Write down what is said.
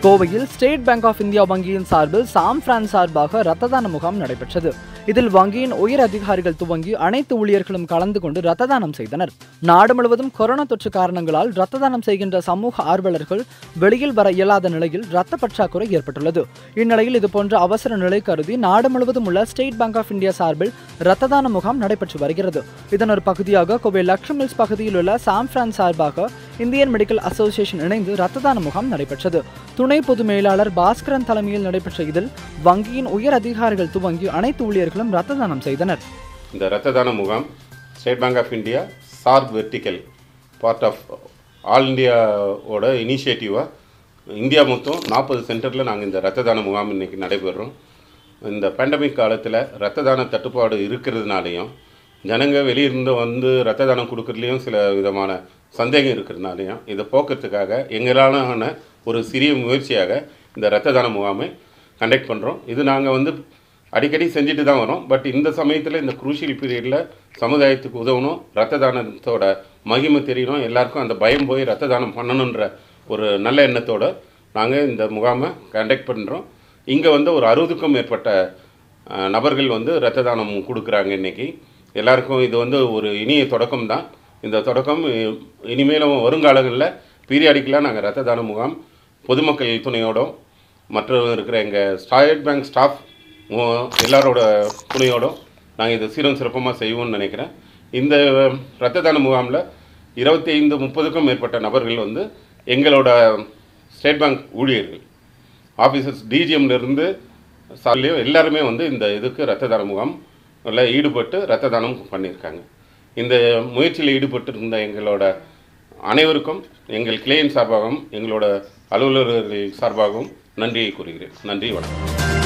கோவையில் state bank of India வங்கியின் சார்பில் சாம் பிரான்ஸ் சார்பாக ரத்த தான முகாம் நடைபெற்றது இதில் வங்கியின் உயர் அதிகாரிகள் துவங்கி அனைத்து ஊழியர்களும் கலந்து கொண்டு ரத்த தானம் செய்தனர் நாடு முழுவதும் கொரோனா தொற்று காரணங்களால் ரத்த தானம் செய்கின்ற சமூக ஆர்வலர்கள் வெளியில் வர இயலாத நிலையில் ரத்த பற்றாக்குறை ஏற்பட்டுள்ளது இந்நிலையில் இதுபோன்ற அவசர நிலை கருதி நாடு முழுவதும் உள்ள ஸ்டேட் பேங்க் ஆஃப் இந்தியா சார்பில் ரத்த தான முகாம் நடைபெற்று வருகிறது இதன் ஒரு பகுதியாக கோவை லக்ஷ்மி மில்ஸ் பகுதியில் உள்ள சாம் பிரான்ஸ் சார்பாக இந்தியன் மெடிக்கல் அசோசியேஷன் இணைந்து ரத்த தான முகாம் நடைபெற்றது துணை பொது மேலாளர் பாஸ்கரன் தலைமையில் நடைபெற்ற இதில் வங்கியின் உயர் அதிகாரிகள் துவங்கி அனைத்து ஊழியர்களும் ரத்த தானம் செய்தனர் இந்த ரத்த தான முகாம் ஸ்டேட் பேங்க் ஆஃப் இந்தியா சார்க் வெர்டிக்கல் பார்ட் ஆஃப் ஆல் இந்தியாவோட இனிஷியேட்டிவாக இந்தியா மொத்தம் நாற்பது சென்டரில் நாங்கள் இந்த ரத்த தான முகாம் இன்றைக்கி நடைபெறுறோம் இந்த பேண்டமிக் காலத்தில் ரத்த தான தட்டுப்பாடு இருக்கிறதுனாலையும் ஜனங்க வெளியிருந்து வந்து ரத்த தானம் கொடுக்கறதுலையும் சில விதமான சந்தேகம் இருக்கிறதுனாலையும் இதை போக்குறதுக்காக எங்களாலான ஒரு சிறிய முயற்சியாக இந்த ரத்த தான முகாமை கண்டக்ட் பண்ணுறோம் இது நாங்கள் வந்து அடிக்கடி செஞ்சுட்டு தான் வரோம் பட் இந்த சமயத்தில் இந்த குரூஷியல் பீரியடில் சமுதாயத்துக்கு உதவணும் ரத்த தானத்தோட மகிமை தெரியணும் எல்லாருக்கும் அந்த பயம் போய் ரத்த தானம் பண்ணணுன்ற ஒரு நல்ல எண்ணத்தோட நாங்கள் இந்த முகாமை கண்டக்ட் பண்ணுறோம் இங்கே வந்து ஒரு அறுபதுக்கும் மேற்பட்ட அஹ், நபர்கள் வந்து ரத்த தானம் கொடுக்குறாங்க இன்னைக்கு எல்லாருக்கும் இது வந்து ஒரு இனிய தொடக்கம் தான் இந்த தொடக்கம் இ- இனிமேலும் வருங்காலங்களில் பீரியாடிக்கலாக நாங்கள் ரத்த தான முகாம் பொதுமக்கள் துணையோடும் மற்ற இருக்கிற எங்கள் ஸ்டேட் பேங்க் ஸ்டாஃப் எல்லாரோட துணையோடும் நாங்கள் இதை சீரும் சிறப்பமாக செய்வோம்னு நினைக்கிறேன் இந்த ரத்த தான முகாமில் இருபத்தி ஐந்து முப்பதுக்கும் மேற்பட்ட நபர்கள் வந்து எங்களோட ஸ்டேட் பேங்க் ஊழியர்கள் ஆஃபீஸர்ஸ் டிஜிஎம்லேருந்து சாலையும் எல்லாருமே வந்து இந்த இதுக்கு ரத்த தான முகாம் ஈடுபட்டு ரத்த தானம் பண்ணியிருக்காங்க இந்த முயற்சியில் ஈடுபட்டு இருந்த எங்களோட அனைவருக்கும் எங்கள் கிளையன் சார்பாகவும் எங்களோட அலுவலர்கள் சார்பாகவும் நன்றியை கூறுகிறேன் நன்றி வணக்கம்